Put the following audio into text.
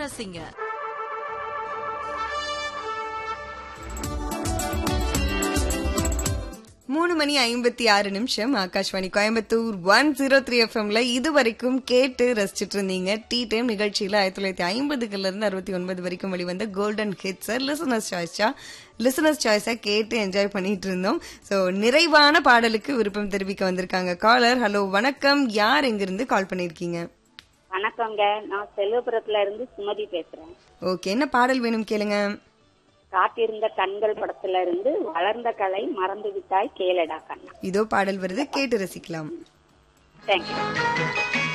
ரசிங்க மூணு மணி ஐம்பத்தி ஆறு நிமிஷம் Akashvani Coimbatore one zero three எஃப்எம்ல இது வரைக்கும் கேட்டு ரசிச்சிட்டு இருந்தீங்க டீ டைம் நிகழ்ச்சியில ஆயிரத்தி தொள்ளாயிரத்தி ஐம்பதுல இருந்து அறுபத்தி ஒன்பது வரைக்கும் வெளிவந்த கோல்டன் ஹிட்ஸ் லிசனர்ஸ் சாய்ஸா லிசனர்ஸ் சாய்ஸா கேட்டு என்ஜாய் பண்ணிட்டு இருந்தோம் சோ நிறைவான பாடலுக்கு விருப்பம் தெரிவிக்க வந்திருக்காங்க காலர் ஹலோ வணக்கம் யார் எங்கிருந்து கால் பண்ணிருக்கீங்க வணக்கங்க நான் செல்வபுரத்துல இருந்து சுமதி பேசுறேன் ஓகே என்ன பாடல் வேணும் கேளுங்க காத்திருந்த கண்கள் படத்துல இருந்து வளர்ந்த கலை மறந்து விட்டாய் கேளடா கண்ணா இதோ பாடல் வருது கேட்டு ரசிக்கலாம் தேங்க்யூ